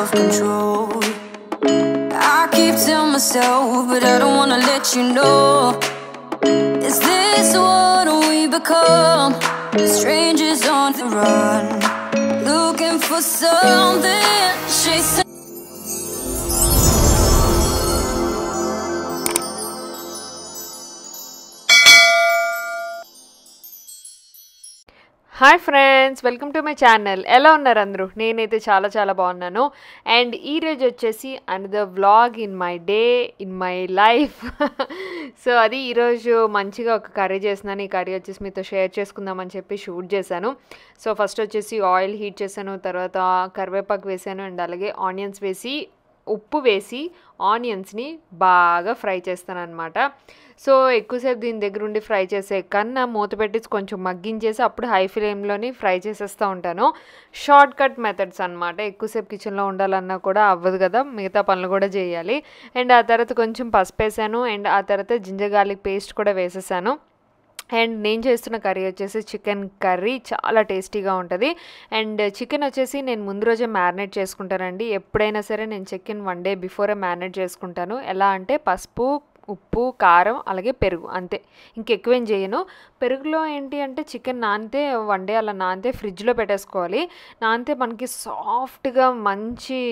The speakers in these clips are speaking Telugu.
self control. I keep telling myself, but I don't wanna let you know. Is this what we become? Strangers on the run, looking for something, chasing. Hi friends welcome to my channel ఎలా ఉన్నారు అందరూ నేనైతే చాలా చాలా బాగున్నాను అండ్ ఈరోజు వచ్చేసి another vlog in my day in my life so అది ఈరోజు మంచిగా ఒక కర్రీ చేస్తున్నాను ఈ కర్రీ వచ్చేసి మీతో షేర్ చేసుకుందామని చెప్పి షూట్ చేశాను సో ఫస్ట్ వచ్చేసి ఆయిల్ హీట్ చేశాను తర్వాత కరివేపాకు వేసాను అండ్ అలాగే ఆనియన్స్ వేసి ఉప్పు వేసి ఆనియన్స్ని బాగా ఫ్రై చేస్తాను అనమాట సో ఎక్కువసేపు దీని దగ్గర ఉండి ఫ్రై చేసే కన్నా మూత పెట్టేసి కొంచెం మగ్గించేసి అప్పుడు హై ఫ్లేమ్లోని ఫ్రై చేసేస్తూ ఉంటాను షార్ట్ కట్ మెథడ్స్ అనమాట ఎక్కువసేపు కిచెన్లో ఉండాలన్నా కూడా అవ్వదు కదా మిగతా పనులు కూడా చేయాలి అండ్ ఆ తర్వాత కొంచెం పసుపు వేసాను అండ్ ఆ తర్వాత జింజర్ గార్లిక్ పేస్ట్ కూడా వేసేసాను అండ్ నేను చేస్తున్న కర్రీ వచ్చేసి చికెన్ కర్రీ చాలా టేస్టీగా ఉంటుంది అండ్ చికెన్ వచ్చేసి నేను ముందు రోజే మ్యారినేట్ చేసుకుంటానండి ఎప్పుడైనా సరే నేను chicken one day before marinate చేసుకుంటాను ఎలా అంటే పసుపు ఉప్పు కారం అలాగే పెరుగు అంతే ఇంకెక్కువేం చేయను పెరుగులో ఏంటి అంటే చికెన్ నానితే వన్ డే అలా నానితే ఫ్రిడ్జ్లో పెట్టేసుకోవాలి నానితే మనకి సాఫ్ట్గా మంచి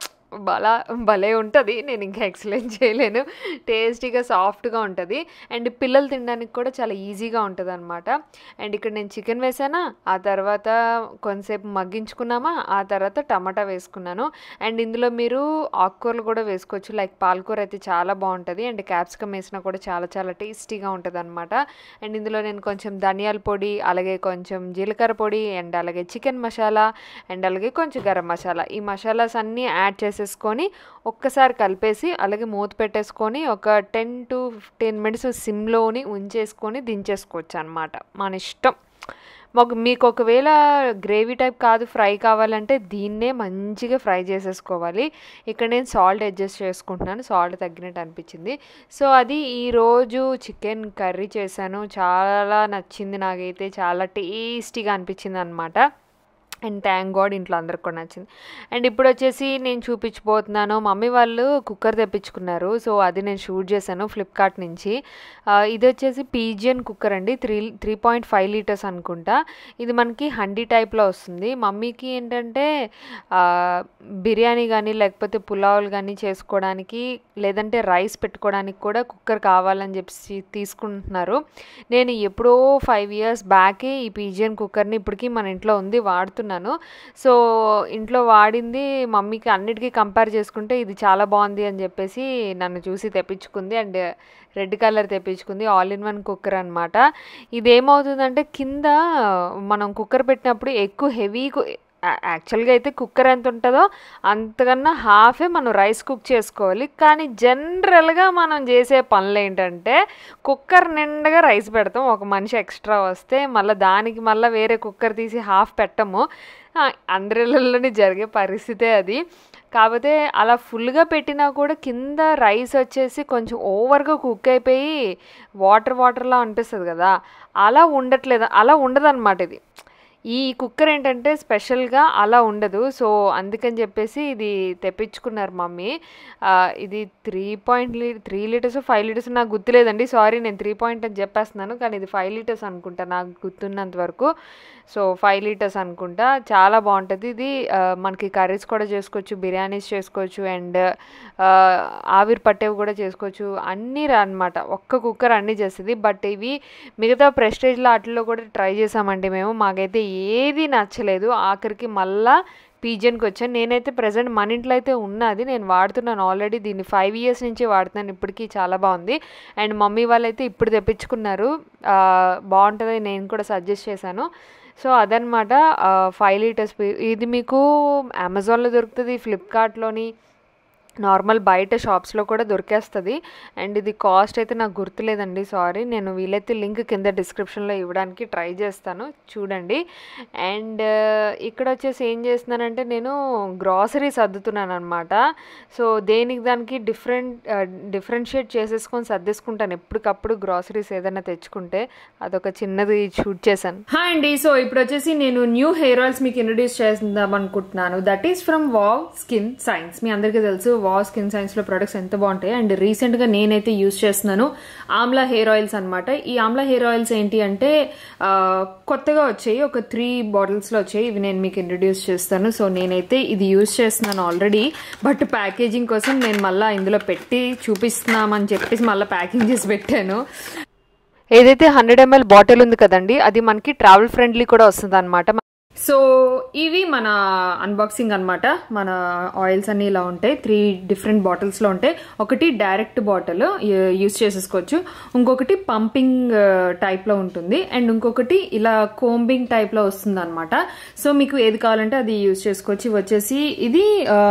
బలా భలే ఉంటుంది నేను ఇంకా ఎక్స్ప్లెయిన్ చేయలేను టేస్టీగా సాఫ్ట్గా ఉంటుంది అండ్ పిల్లలు తినడానికి కూడా చాలా ఈజీగా ఉంటుంది అనమాట అండ్ ఇక్కడ నేను చికెన్ వేసానా ఆ తర్వాత కొంతసేపు మగ్గించుకున్నామా ఆ తర్వాత టమాటా వేసుకున్నాను అండ్ ఇందులో మీరు ఆకుకూరలు కూడా వేసుకోవచ్చు లైక్ పాలకూర అయితే చాలా బాగుంటుంది అండ్ క్యాప్సికమ్ వేసినా కూడా చాలా చాలా టేస్టీగా ఉంటుంది అనమాట అండ్ ఇందులో నేను కొంచెం ధనియాల పొడి అలాగే కొంచెం జీలకర్ర పొడి అండ్ అలాగే చికెన్ మసాలా అండ్ అలాగే కొంచెం గరం మసాలా ఈ మసాలాస్ అన్నీ యాడ్ చేసేసుకొని ఒక్కసారి కలిపేసి అలాగే మూత పెట్టేసుకొని ఒక టెన్ టు ఫిఫ్టీన్ మినిట్స్ సిమ్లోని ఉంచేసుకొని దించేసుకోవచ్చు అనమాట మన ఇష్టం మాకు మీకు ఒకవేళ గ్రేవీ టైప్ కాదు ఫ్రై కావాలంటే దీన్నే మంచిగా ఫ్రై చేసేసుకోవాలి ఇక్కడ నేను సాల్ట్ అడ్జస్ట్ చేసుకుంటున్నాను సాల్ట్ తగ్గినట్టు అనిపించింది సో అది ఈరోజు చికెన్ కర్రీ చేశాను చాలా నచ్చింది నాకైతే చాలా టేస్టీగా అనిపించింది అనమాట అండ్ థ్యాంక్ గాడ్ ఇంట్లో అందరికి కూడా నచ్చింది అండ్ ఇప్పుడు వచ్చేసి నేను చూపించబోతున్నాను మమ్మీ వాళ్ళు కుక్కర్ తెప్పించుకున్నారు సో అది నేను షూట్ చేశాను ఫ్లిప్కార్ట్ నుంచి ఆ, ఇది వచ్చేసి పీజియన్ కుక్కర్ అండి three three point five litres అనుకుంటా ఇది మనకి హండీ టైప్లో వస్తుంది మమ్మీకి ఏంటంటే ఆ, బిర్యానీ కానీ లేకపోతే పులావులు కానీ చేసుకోవడానికి లేదంటే రైస్ పెట్టుకోవడానికి కూడా కుక్కర్ కావాలని చెప్పి తీసుకుంటున్నారు నేను ఎప్పుడో ఫైవ్ ఇయర్స్ బ్యాకే ఈ పీజియన్ కుక్కర్ని ఇప్పటికీ మన ఇంట్లో ఉంది వాడుతున్నాను సో ఇంట్లో వాడింది మమ్మీకి అన్నిటికీ కంపేర్ చేసుకుంటే ఇది చాలా బాగుంది అని చెప్పేసి నన్ను చూసి తెప్పించుకుంది అండ్ రెడ్ కలర్ తెప్పించుకుంది ఆల్ ఇన్ వన్ కుక్కర్ అనమాట ఇది ఏమవుతుందంటే కింద మనం కుక్కర్ పెట్టినప్పుడు ఎక్కువ హెవీ యాక్చువల్గా అయితే కుక్కర్ ఎంత ఉంటుందో అంతకన్నా హాఫే మనం రైస్ కుక్ చేసుకోవాలి కానీ జనరల్గా మనం చేసే పనులు ఏంటంటే కుక్కర్ నిండగా రైస్ పెడతాం ఒక మనిషి ఎక్స్ట్రా వస్తే మళ్ళీ దానికి మళ్ళీ వేరే కుక్కర్ తీసి హాఫ్ పెట్టము ఆ, అందరిలోనే జరిగే పరిస్థితే అది కాకపోతే అలా ఫుల్గా పెట్టినా కూడా కింద రైస్ వచ్చేసి కొంచెం ఓవర్గా కుక్ అయిపోయి వాటర్ వాటర్లా అనిపిస్తుంది కదా అలా ఉండట్లేదు అలా ఉండదన్నమాట ఇది ఈ కుక్కర్ ఏంటంటే స్పెషల్గా అలా ఉండదు సో అందుకని చెప్పేసి ఇది తెప్పించుకున్నారు మమ్మీ ఆ, ఇది త్రీ పాయింట్ లీ త్రీ లీటర్స్ ఫైవ్ లీటర్స్ నాకు గుర్తులేదండి సారీ నేను త్రీ పాయింట్ అని చెప్పేస్తున్నాను కానీ ఇది ఫైవ్ లీటర్స్ అనుకుంటా నాకు గుర్తున్నంత వరకు సో ఫైవ్ లీటర్స్ అనుకుంటా చాలా బాగుంటుంది ఇది ఆ, మనకి కర్రీస్ కూడా చేసుకోవచ్చు బిర్యానీస్ చేసుకోవచ్చు అండ్ ఆవిరి పట్టేవి కూడా చేసుకోవచ్చు అన్నీ అనమాట ఒక్క కుక్కర్ అన్నీ చేస్తుంది బట్ ఇవి మిగతా ప్రెస్టేజ్లో వాటిల్లో కూడా ట్రై చేసామండి మేము మాకైతే ఏది నచ్చలేదు ఆఖరికి మళ్ళా పీజియన్కి వచ్చాను నేనైతే ప్రజెంట్ మన ఇంట్లో అయితే ఉన్నది నేను వాడుతున్నాను ఆల్రెడీ దీన్ని ఫైవ్ ఇయర్స్ నుంచి వాడుతున్నాను ఇప్పటికీ చాలా బాగుంది అండ్ మమ్మీ వాళ్ళైతే ఇప్పుడు తెప్పించుకున్నారు ఆ, బాగుంటుంది నేను కూడా సజెస్ట్ చేశాను సో అదనమాట ఫైవ్ లీటర్స్ ఇది మీకు అమెజాన్లో దొరుకుతుంది ఫ్లిప్కార్ట్లోని నార్మల్ బయట షాప్స్లో కూడా దొరికేస్తుంది అండ్ ఇది కాస్ట్ అయితే నాకు గుర్తులేదండి సారీ నేను వీలైతే లింక్ కింద డిస్క్రిప్షన్లో ఇవ్వడానికి ట్రై చేస్తాను చూడండి అండ్ ఇక్కడ వచ్చేసి ఏం చేస్తున్నానంటే నేను గ్రాసరీస్ సర్దుతున్నాను అనమాట సో దేనికి దానికి డిఫరెంట్ డిఫరెన్షియేట్ చేసేసుకొని సర్దేసుకుంటాను ఎప్పటికప్పుడు గ్రాసరీస్ ఏదైనా తెచ్చుకుంటే అదొక చిన్నది షూట్ చేశాను హాయ్ అండి సో ఇప్పుడు వచ్చేసి నేను న్యూ హెయిర్ ఆయిల్స్ మీకు ఇంట్రడ్యూస్ చేద్దాం అనుకుంటున్నాను that is from Wow Skin Science మీ అందరికీ తెలుసు వావ్ స్కిన్ సైన్స్ లో ప్రొడక్ట్స్ ఎంత బాగుంటాయి అండ్ రీసెంట్ గా నేనైతే యూస్ చేస్తున్నాను ఆమ్లా హెయిర్ ఆయిల్స్ అనమాట ఈ ఆమ్లా హెయిర్ ఆయిల్స్ ఏంటి అంటే ఆ, కొత్తగా వచ్చాయి ఒక త్రీ బాటిల్స్ లో వచ్చాయి ఇవి నేను మీకు ఇంట్రడ్యూస్ చేస్తాను సో నేనైతే ఇది యూస్ చేస్తున్నాను ఆల్రెడీ బట్ ప్యాకేజింగ్ కోసం నేను మళ్ళీ ఇందులో పెట్టి చూపిస్తున్నామని చెప్పేసి మళ్ళీ ప్యాకింగ్ చేసి పెట్టాను ఏదైతే హండ్రెడ్ ఎంఎల్ బాటిల్ ఉంది కదండి అది మనకి ట్రావెల్ ఫ్రెండ్లీ కూడా వస్తుంది అనమాట సో ఇవి మన అన్బాక్సింగ్ అన్నమాట మన ఆయిల్స్ అన్ని ఇలా ఉంటాయి త్రీ డిఫరెంట్ బాటిల్స్లో ఉంటాయి ఒకటి డైరెక్ట్ బాటిల్ యూస్ చేసేసుకోవచ్చు ఇంకొకటి పంపింగ్ టైప్లో ఉంటుంది అండ్ ఇంకొకటి ఇలా కోంబింగ్ టైప్లో వస్తుంది అనమాట సో మీకు ఏది కావాలంటే అది యూస్ చేసుకోవచ్చు ఇవి వచ్చేసి ఇది ఆ,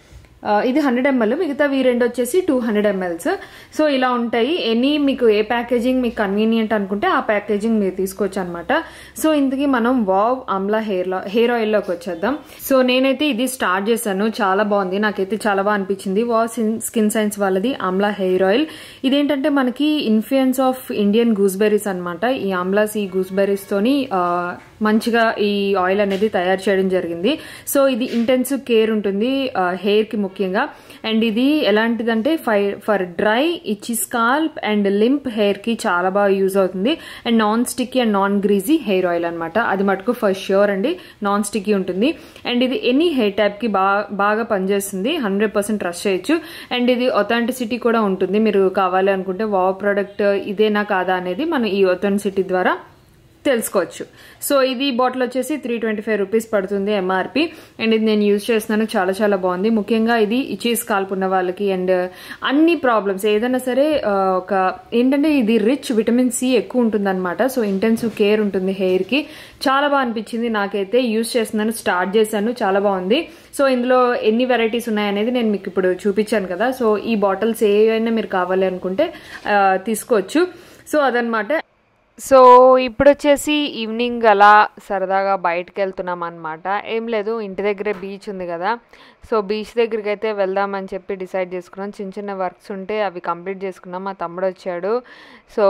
ఆ, ఇది హండ్రెడ్ ఎంఎల్ మిగతావి రెండు వచ్చేసి టూ హండ్రెడ్ ఎంఎల్స్ సో ఇలా ఉంటాయి ఎనీ మీకు ఏ ప్యాకేజింగ్ మీకు కన్వీనియంట్ అనుకుంటే ఆ ప్యాకేజింగ్ మీరు తీసుకోవచ్చు అనమాట సో ఇంతకీ మనం వావ్ ఆమ్లా హెయిర్ హెయిర్ ఆయిల్లోకి వచ్చేద్దాం సో నేనైతే ఇది స్టార్ట్ చేశాను చాలా బాగుంది నాకైతే చాలా బాగా అనిపించింది వావ్ స్కిన్ సైన్స్ వాళ్ళది ఆమ్లా హెయిర్ ఆయిల్ ఇదేంటంటే మనకి ఇన్ఫ్లుయెన్స్ ఆఫ్ ఇండియన్ గూస్బెర్రీస్ అనమాట ఈ ఆమ్లాస్ ఈ గూస్బెర్రీస్ తోని ఆ, మంచిగా ఈ ఆయిల్ అనేది తయారు చేయడం జరిగింది సో ఇది ఇంటెన్సివ్ కేర్ ఉంటుంది హెయిర్ కి ముఖ్యంగా అండ్ ఇది ఎలాంటిదంటే ఫై for dry itchy scalp and limp hair కి చాలా బాగా యూజ్ అవుతుంది and non sticky and non greasy hair oil అనమాట అది మటుకు ఫర్ ష్యూర్ అండి నాన్ స్టిక్కీ ఉంటుంది అండ్ ఇది ఎనీ హెయిర్ టైప్ కి బాగా బాగా పనిచేస్తుంది హండ్రెడ్ పర్సెంట్ ట్రస్ట్ చేయొచ్చు అండ్ ఇది ఒథెంటిసిటీ కూడా ఉంటుంది మీరు కావాలి అనుకుంటే వావ్ ప్రోడక్ట్ ఇదేనా కాదా అనేది మనం ఈ ఒథెంటిసిటీ ద్వారా తెలుసుకోవచ్చు సో ఇది బాటిల్ వచ్చేసి త్రీ ట్వంటీ ఫైవ్ రూపీస్ పడుతుంది ఎంఆర్పి అండ్ ఇది నేను యూజ్ చేస్తున్నాను చాలా చాలా బాగుంది ముఖ్యంగా ఇది ఇచీస్ కాల్పు ఉన్న వాళ్ళకి అండ్ అన్ని ప్రాబ్లమ్స్ ఏదైనా సరే ఆ, ఒక ఏంటంటే ఇది రిచ్ విటమిన్ సి ఎక్కువ ఉంటుంది సో ఇంటెన్సివ్ కేర్ ఉంటుంది హెయిర్ కి చాలా బాగా అనిపించింది నాకైతే యూజ్ చేస్తున్నాను స్టార్ట్ చేశాను చాలా బాగుంది సో ఇందులో ఎన్ని వెరైటీస్ ఉన్నాయనేది నేను మీకు ఇప్పుడు చూపించాను కదా సో ఈ బాటిల్స్ ఏవైనా మీరు కావాలి అనుకుంటే ఆ, తీసుకోవచ్చు సో అదనమాట సో ఇప్పుడు వచ్చేసి ఈవినింగ్ అలా సరదాగా బయటకు వెళ్తున్నాం అనమాట ఏం లేదు ఇంటి దగ్గరే బీచ్ ఉంది కదా సో బీచ్ దగ్గరికి అయితే వెళ్దామని చెప్పి డిసైడ్ చేసుకున్నాం చిన్న చిన్న వర్క్స్ ఉంటే అవి కంప్లీట్ చేసుకున్నాం మా తమ్ముడు వచ్చాడు సో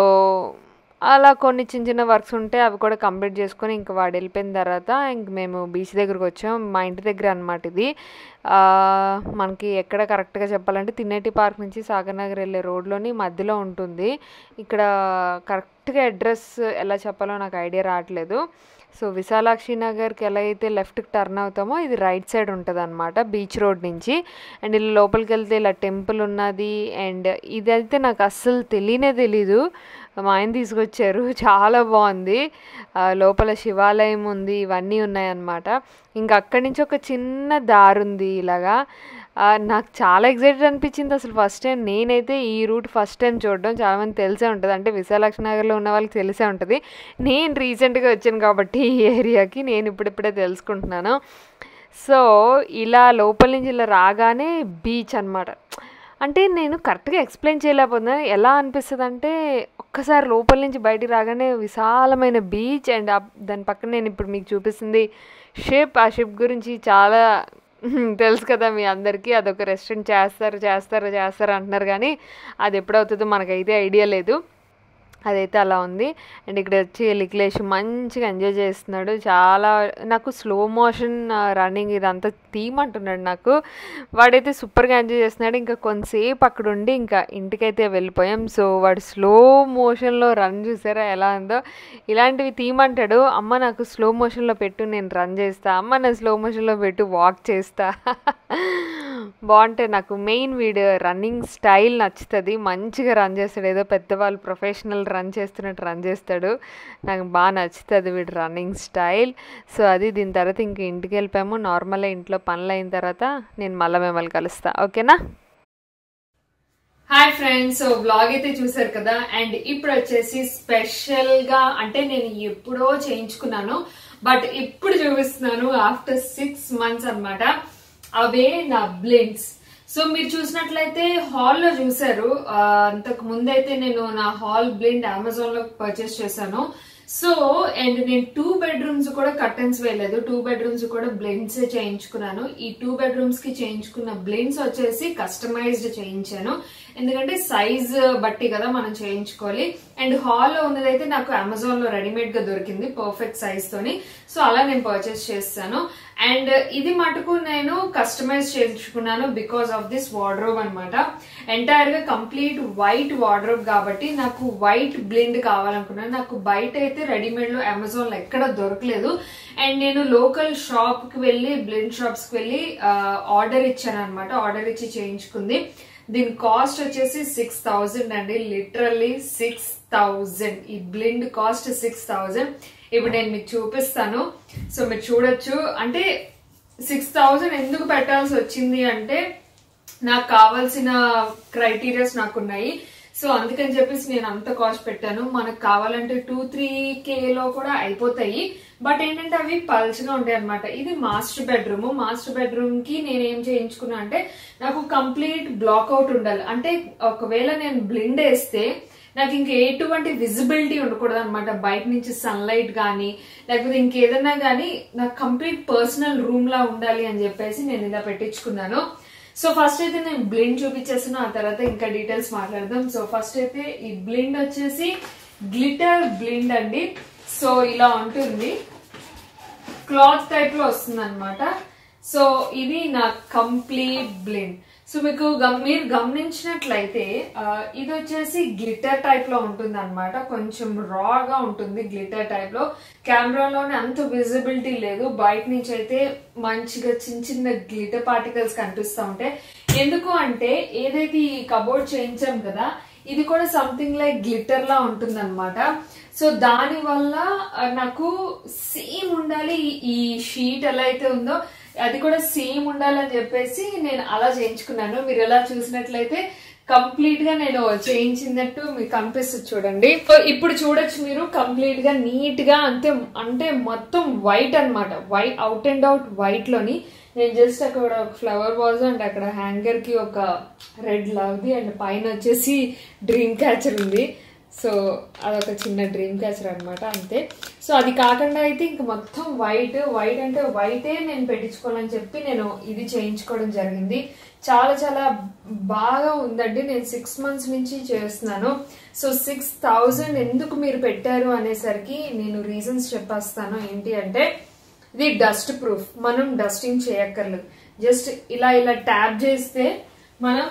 అలా కొన్ని చిన్న చిన్న వర్క్స్ ఉంటే అవి కూడా కంప్లీట్ చేసుకొని ఇంక వాడు వెళ్ళిపోయిన తర్వాత ఇంక మేము బీచ్ దగ్గరకు వచ్చాం మా ఇంటి దగ్గర అనమాట ఇది ఆ, మనకి ఎక్కడ కరెక్ట్గా చెప్పాలంటే తినేటి పార్క్ నుంచి సాగర్ నగర్ వెళ్ళే రోడ్లోని మధ్యలో ఉంటుంది ఇక్కడ కరెక్ట్గా అడ్రస్ ఎలా చెప్పాలో నాకు ఐడియా రావట్లేదు సో విశాలాక్షి నగర్కి ఎలా అయితే లెఫ్ట్కి టర్న్ అవుతామో ఇది రైట్ సైడ్ ఉంటుంది అనమాట బీచ్ రోడ్ నుంచి అండ్ ఇలా లోపలికి వెళ్తే ఇలా టెంపుల్ ఉన్నది అండ్ ఇదైతే నాకు అస్సలు తెలియనే తెలీదు మా ఆయన తీసుకొచ్చారు చాలా బాగుంది ఆ, లోపల శివాలయం ఉంది ఇవన్నీ ఉన్నాయన్నమాట ఇంకా అక్కడి నుంచి ఒక చిన్న దారి ఉంది ఇలాగా ఆ, నాకు చాలా ఎగ్జైటెడ్ అనిపించింది అసలు ఫస్ట్ టైం నేనైతే ఈ రూట్ ఫస్ట్ టైం చూడడం చాలామంది తెలిసే ఉంటుంది అంటే విశాలక్ష్మి నగర్లో ఉన్న వాళ్ళకి తెలిసే ఉంటుంది నేను రీసెంట్గా వచ్చాను కాబట్టి ఈ ఏరియాకి నేను ఇప్పుడిప్పుడే తెలుసుకుంటున్నాను సో ఇలా లోపల నుంచి ఇలా రాగానే బీచ్ అన్నమాట అంటే నేను కరెక్ట్గా ఎక్స్ప్లెయిన్ చేయలేకపోతున్నాను ఎలా అనిపిస్తుంది అంటే ఒక్కసారి లోపల నుంచి బయటికి రాగానే విశాలమైన బీచ్ అండ్ దాని పక్కన నేను ఇప్పుడు మీకు చూపిస్తుంది షిప్ ఆ షిప్ గురించి చాలా తెలుసు కదా మీ అందరికీ అదొక రెస్టారెంట్ చేస్తారు చేస్తారు చేస్తారు అంటున్నారు కానీ అది ఎప్పుడవుతుందో మనకైతే ఐడియా లేదు అదైతే అలా ఉంది అండ్ ఇక్కడ వచ్చి లిక్లేష్ మంచిగా ఎంజాయ్ చేస్తున్నాడు చాలా నాకు స్లో మోషన్ రన్నింగ్ ఇదంతా థీమ్ అంటున్నాడు నాకు వాడైతే సూపర్గా ఎంజాయ్ చేస్తున్నాడు ఇంకా కొంతసేపు అక్కడ ఉండి ఇంకా ఇంటికైతే వెళ్ళిపోయాం సో వాడు స్లో మోషన్లో రన్ చూసారా ఎలా ఉందో ఇలాంటివి థీమ్ అంటాడు అమ్మ నాకు స్లో మోషన్లో పెట్టు నేను రన్ చేస్తా అమ్మ నా స్లో మోషన్లో పెట్టు వాక్ చేస్తా బాగుంటాయి నాకు మెయిన్ వీడియో రన్నింగ్ స్టైల్ నచ్చుతుంది మంచిగా రన్ చేస్తాడు ఏదో పెద్దవాళ్ళు ప్రొఫెషనల్ రన్ చేస్తున్నట్టు రన్ చేస్తాడు నాకు బాగా నచ్చుతుంది వీడు రన్నింగ్ స్టైల్ సో అది దీని తర్వాత ఇంక ఇంటికి వెళ్ళిపోయాము నార్మల్గా ఇంట్లో పనులు అయిన తర్వాత నేను మళ్ళీ మిమ్మల్ని కలుస్తా ఓకేనా హాయ్ ఫ్రెండ్స్ సో బ్లాగ్ అయితే చూసారు కదా అండ్ ఇప్పుడు వచ్చేసి స్పెషల్ గా అంటే నేను ఎప్పుడో చేయించుకున్నాను బట్ ఇప్పుడు చూపిస్తున్నాను ఆఫ్టర్ సిక్స్ మంత్స్ అన్నమాట అవే నా బ్లింక్స్ సో మీరు చూసినట్లయితే హాల్లో చూసారు ఆ, అంతకు ముందైతే నేను నా హాల్ బ్లిండ్ అమెజాన్ లో పర్చేస్ చేశాను సో అండ్ నేను టూ బెడ్రూమ్స్ కూడా కర్టన్స్ వేయలేదు టూ బెడ్రూమ్స్ కూడా బ్లెండ్స్ చేయించుకున్నాను ఈ టూ బెడ్రూమ్స్ కి చేయించుకున్న బ్లెండ్స్ వచ్చేసి కస్టమైజ్డ్ చేయించాను ఎందుకంటే సైజ్ బట్టి కదా మనం చేయించుకోవాలి అండ్ హాల్ లో ఉన్నదైతే నాకు అమెజాన్ లో రెడీమేడ్ గా దొరికింది పర్ఫెక్ట్ సైజ్ తోని సో అలా నేను పర్చేస్ చేస్తాను అండ్ ఇది మటుకు నేను కస్టమైజ్ చేయించుకున్నాను బికాస్ ఆఫ్ దిస్ వార్డ్రోబ్ అనమాట ఎంటైర్ గా కంప్లీట్ వైట్ వార్డ్రోబ్ కాబట్టి నాకు వైట్ బ్లిండ్ కావాలనుకున్నాను నాకు బయట అయితే రెడీమేడ్ లో అమెజాన్ లో ఎక్కడ దొరకలేదు అండ్ నేను లోకల్ షాప్ కి వెళ్ళి బ్లిండ్ షాప్స్ కి వెళ్ళి ఆర్డర్ ఇచ్చాను అనమాట ఆర్డర్ ఇచ్చి చేయించుకుంది దీని కాస్ట్ వచ్చేసి సిక్స్ థౌజండ్ అండి లిటరల్లీ సిక్స్ థౌజండ్ ఈ బ్లిండ్ కాస్ట్ సిక్స్ థౌజండ్ ఇప్పుడు నేను మీకు చూపిస్తాను సో మీరు చూడొచ్చు అంటే సిక్స్ థౌజండ్ ఎందుకు పెట్టాల్సి వచ్చింది అంటే నాకు కావాల్సిన క్రైటీరియాస్ నాకు ఉన్నాయి సో అందుకని చెప్పేసి నేను అంత కాస్ట్ పెట్టాను మనకు కావాలంటే టూ త్రీ లో కూడా అయిపోతాయి బట్ ఏంటంటే అవి పల్చగా ఉంటాయి అనమాట ఇది మాస్టర్ బెడ్రూమ్ మాస్టర్ బెడ్రూమ్ కి నేను ఏం చేయించుకున్నా అంటే నాకు కంప్లీట్ బ్లాక్ అవుట్ ఉండాలి అంటే ఒకవేళ నేను బ్లిండ్ వేస్తే నాకు ఇంక ఎటువంటి విజిబిలిటీ ఉండకూడదు అనమాట బయట నుంచి సన్లైట్ కానీ లేకపోతే ఇంకేదన్నా కానీ నాకు కంప్లీట్ పర్సనల్ రూమ్ లా ఉండాలి అని చెప్పేసి నేను ఇలా పెట్టించుకున్నాను సో ఫస్ట్ అయితే నేను బ్లిండ్ చూపించేసాను ఆ తర్వాత ఇంకా డీటెయిల్స్ మాట్లాడదాం సో ఫస్ట్ అయితే ఈ బ్లిండ్ వచ్చేసి గ్లిటర్ బ్లిండ్ అండి సో ఇలా ఉంటుంది క్లాత్ టైప్ లో వస్తుంది అనమాట సో ఇది నా కంప్లీట్ బ్లిండ్ సో మీకు గమ్- మీరు గమనించినట్లయితే ఆ, ఇది వచ్చేసి గ్లిటర్ టైప్ లో ఉంటుంది అనమాట కొంచెం రాగా ఉంటుంది గ్లిటర్ టైప్ లో కెమెరాలోనే అంత విజిబిలిటీ లేదు బయట నుంచి అయితే మంచిగా చిన్న చిన్న గ్లిటర్ పార్టికల్స్ కనిపిస్తూ ఉంటాయి ఎందుకు అంటే ఏదైతే ఈ కబోర్డ్ చేయించాం కదా ఇది కూడా సంథింగ్ లైక్ గ్లిటర్ లా ఉంటుంది అనమాట సో దాని వల్ల ఆ, నాకు సేమ్ ఉండాలి ఈ- ఈ షీట్ ఎలా అయితే ఉందో అది కూడా సేమ్ ఉండాలని చెప్పేసి నేను అలా చేయించుకున్నాను మీరు ఎలా చూసినట్లయితే కంప్లీట్ గా నేను చేయించినట్టు మీకు కనిపిస్తుంది చూడండి సో ఇప్పుడు చూడొచ్చు మీరు కంప్లీట్ గా నీట్ గా అంతే అంటే మొత్తం వైట్ అన్నమాట white out and out white లోని నేను జస్ట్ అక్కడ ఒక ఫ్లవర్ వాజ్ అండ్ అక్కడ హ్యాంగర్ కి ఒక రెడ్ లవ్ది అండ్ పైన వచ్చేసి డ్రీమ్ క్యాచర్ ఉంది సో అదొక చిన్న డ్రీమ్ క్యాచర్ అన్నమాట అంతే సో అది కాకుండా అయితే ఇంక మొత్తం వైట్ వైట్ అంటే వైటే నేను పెట్టించుకోవాలని చెప్పి నేను ఇది చేయించుకోవడం జరిగింది చాలా చాలా బాగా ఉందండి నేను సిక్స్ మంత్స్ నుంచి చేస్తున్నాను సో సిక్స్ థౌజండ్ ఎందుకు మీరు పెట్టారు అనేసరికి నేను రీజన్స్ చెప్పేస్తాను ఏంటి అంటే ఇది డస్ట్ ప్రూఫ్ మనం డస్టింగ్ చేయక్కర్లేదు జస్ట్ ఇలా ఇలా ట్యాప్ చేస్తే మనం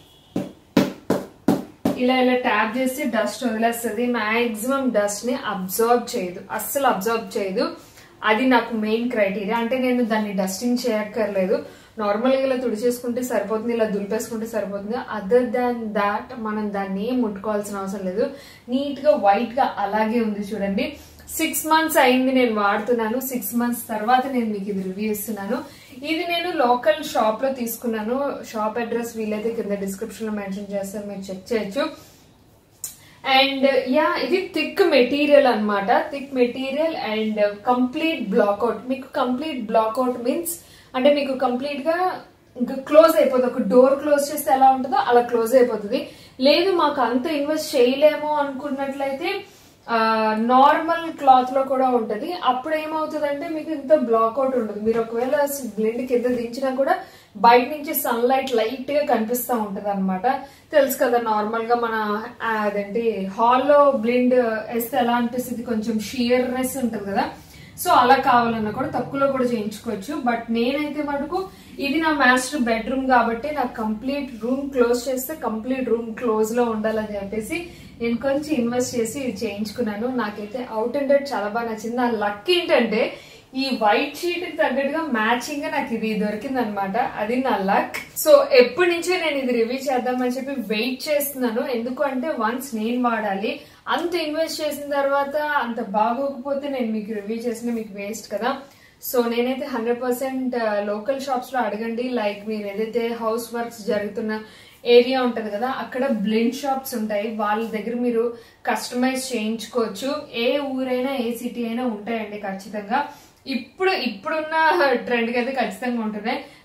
ఇలా ఇలా ట్యాప్ చేస్తే డస్ట్ వదిలేస్తుంది మాక్సిమం డస్ట్ ని అబ్జర్వ్ చేయదు అస్సలు అబ్జర్వ్ చేయదు అది నాకు మెయిన్ క్రైటీరియా అంటే నేను దాన్ని డస్టింగ్ చేయక్కర్లేదు నార్మల్ గా ఇలా తుడిచేసుకుంటే సరిపోతుంది ఇలా దులిపేసుకుంటే సరిపోతుంది అదర్ దాన్ దాట్ మనం దాన్ని ఏం ముట్టుకోవాల్సిన అవసరం లేదు నీట్ గా వైట్ గా అలాగే ఉంది చూడండి సిక్స్ మంత్స్ అయింది నేను వాడుతున్నాను సిక్స్ మంత్స్ తర్వాత నేను మీకు ఇది రివ్యూ ఇస్తున్నాను ఇది నేను లోకల్ షాప్ లో తీసుకున్నాను షాప్ అడ్రస్ వీలైతే కింద డిస్క్రిప్షన్ లో మెన్షన్ చేస్తాను మీరు చెక్ చేయొచ్చు అండ్ యా ఇది థిక్ మెటీరియల్ అన్నమాట thick material and complete blackout మీకు కంప్లీట్ బ్లాక్అవుట్ మీన్స్ అంటే మీకు కంప్లీట్ గా ఇంకా క్లోజ్ అయిపోతుంది ఒక డోర్ క్లోజ్ చేస్తే ఎలా ఉంటుందో అలా క్లోజ్ అయిపోతుంది లేదు మాకు అంత ఇన్వెస్ట్ చేయలేము అనుకున్నట్లయితే నార్మల్ క్లాత్ లో కూడా ఉంటది అప్పుడు ఏమవుతుందంటే మీకు ఇంత బ్లాక్అవుట్ ఉండదు మీరు ఒకవేళ బ్లెండ్ కింద దించినా కూడా బయట నుంచి సన్లైట్ లైట్ గా కనిపిస్తా ఉంటది అనమాట తెలుసు కదా నార్మల్ గా మన ఆ, అదేంటి హాల్లో బ్లెండ్ వేస్తే ఎలా అనిపిస్తుంది కొంచెం షియర్నెస్ ఉంటది కదా సో అలా కావాలన్నా కూడా తక్కువలో కూడా చేయించుకోవచ్చు బట్ నేనైతే మటుకు ఇది నా మాస్టర్ బెడ్రూమ్ కాబట్టి నాకు కంప్లీట్ రూమ్ క్లోజ్ చేస్తే కంప్లీట్ రూమ్ క్లోజ్ లో ఉండాలని చెప్పేసి నేను కొంచెం ఇన్వెస్ట్ చేసి ఇది చేయించుకున్నాను నాకైతే అవుట్ అండ్ అవుట్ చాలా బాగా నచ్చింది నా లక్ ఏంటంటే ఈ వైట్ షీట్ కి తగ్గట్టుగా మ్యాచింగ్ గా నాకు ఇది దొరికింది అనమాట అది నా లక్ సో ఎప్పటి నుంచే నేను ఇది రివ్యూ చేద్దామని చెప్పి వెయిట్ చేస్తున్నాను ఎందుకు అంటే వన్స్ నేను వాడాలి అంత ఇన్వెస్ట్ చేసిన తర్వాత అంత బాగోకపోతే నేను మీకు రివ్యూ చేసిన మీకు వేస్ట్ కదా సో నేనైతే హండ్రెడ్ పర్సెంట్ లోకల్ షాప్స్ లో అడగండి లైక్ మీరు ఏదైతే హౌస్ వర్క్స్ జరుగుతున్న ఏరియా ఉంటది కదా అక్కడ బ్లెండ్ షాప్స్ ఉంటాయి వాళ్ళ దగ్గర మీరు కస్టమైజ్ చేయించుకోవచ్చు ఏ ఊరైనా ఏ సిటీ అయినా ఉంటాయండి ఖచ్చితంగా ఇప్పుడు ఇప్పుడున్న ట్రెండ్ అయితే ఖచ్చితంగా ఉంటున్నాయి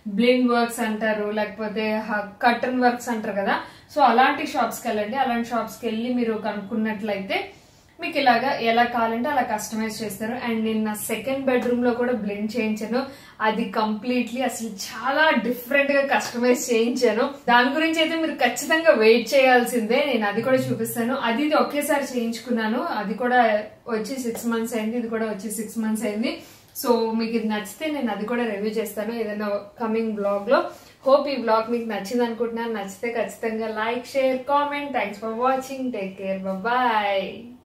బ్లింగ్ వర్క్స్ అంటారు లేకపోతే కటన్ వర్క్స్ అంటారు కదా సో అలాంటి షాప్స్కి వెళ్ళండి అలాంటి షాప్స్కి వెళ్ళి మీరు కనుక్కున్నట్లయితే మీకు ఇలాగా ఎలా కావాలంటే అలా కస్టమైజ్ చేస్తారు అండ్ నేను నా సెకండ్ బెడ్రూమ్ లో కూడా బ్లెండ్ చేయించాను అది కంప్లీట్లీ అసలు చాలా డిఫరెంట్ గా కస్టమైజ్ చేయించాను దాని గురించి అయితే మీరు ఖచ్చితంగా వెయిట్ చేయాల్సిందే నేను అది కూడా చూపిస్తాను అది ఇది ఒకేసారి చేయించుకున్నాను అది కూడా వచ్చి సిక్స్ మంత్స్ అయింది ఇది కూడా వచ్చి సిక్స్ మంత్స్ అయింది సో మీకు ఇది నచ్చితే నేను అది కూడా రివ్యూ చేస్తాను ఏదైనా కమింగ్ బ్లాగ్ లో హోప్ ఈ బ్లాగ్ మీకు నచ్చింది అనుకుంటున్నాను నచ్చితే ఖచ్చితంగా like share comment thanks for watching take care bye